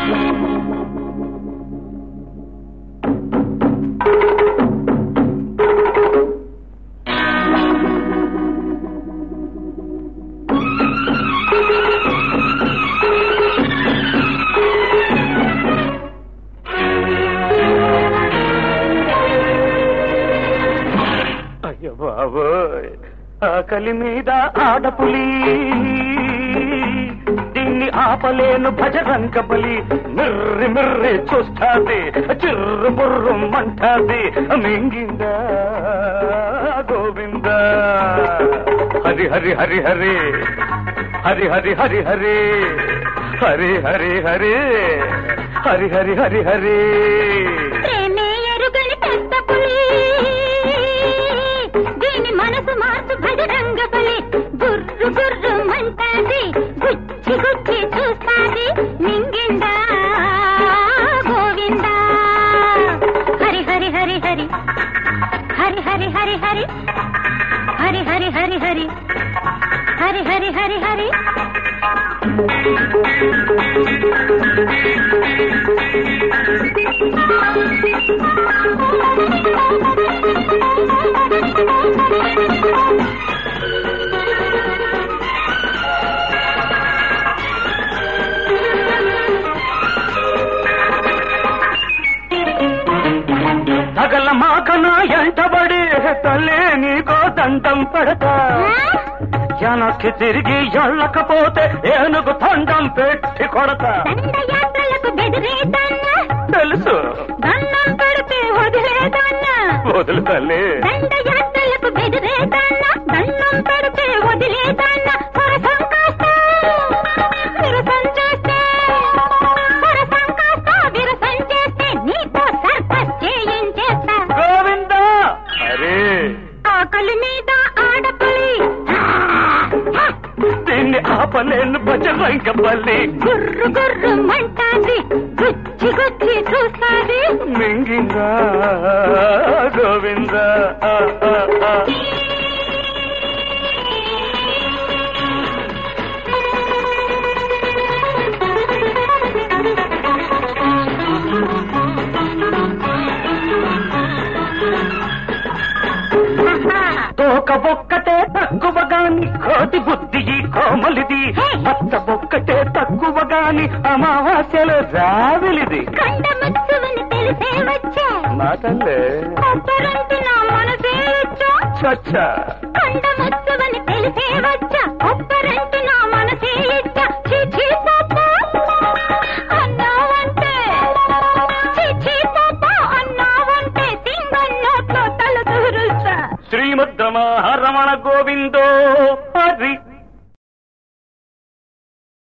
అయ్య బాబోయ్ ఆకలి మీద ఆడపులి దీన్ని ఆపలేను భజరంక బలి మిర్రి మిర్రి చూస్తాది చిర్రు బుర్రు మంటాది మింగిందా గోవింద హరి హరి హరి హరి హరి హరి హరి హరి హరి హరి హరి హరి హరి హరి హరి ప్రేమే ఎరుగని పెద్ద పులి దీని మనసు మార్చు భజరంగ బలి గుర్రు గుర్రు మంటాది గుచ్చి గుచ్చి చూస్తాది మింగిందా గోవిందా హరి హరి హరి హరి హరి హరి హరి హరి హరి హరి హరి హరి హరి హరి హరి హరి సగల మాకన ఎంటబడి తల్లే నీకో దండం పడతా వెనక్కి తిరిగి ఎళ్ళకపోతే ఏనుగు దండం పెట్టి కొడతా దండయాత్రలకు బెదిరేదన్నా తెలుసు దండం పెడితే వదిలేదన్నా వదులు తల్లి దండయాత్రలకు బెదిరేదన్నా దండం పెడితే వదిలేదన్నా సరసం కాస్త విరసం చేస్తే సరసం కాస్త విరసం చేస్తే నీతో సర్కస్ చేయించేస్తా గోవింద అరే ఆకలి మీద ఆడపులి దీన్ని ఆపలేను బజరంగ బల్లి గుర్రు గుర్రు మంటాది గుచ్చి గుచ్చి చూస్తాది మింగిందా గోవింద ఆ, ఆ, ఆ. తోక ఒక్కటే తక్కువ గాని కోటి బుద్ధి ఈ కోమలిది మచ్చ ఒక్కటే తక్కువ గాని అమావాస్యలో రావిలిది కండముచ్చువని తెలిసే వచ్చా మాటలే కొబ్బరంటి నా మనసే ఇచ్చా చచ్చ కండముచ్చువని తెలిసే వచ్చా కొబ్బరంటి నా మనసే ఇచ్చా చీచీ పాప అన్నావంటే చీచీ పాప అన్నావంటే సింగన్నోట్లో తల దూరుస్తా శ్రీమద్రమణ రమణ గోవిందో హరి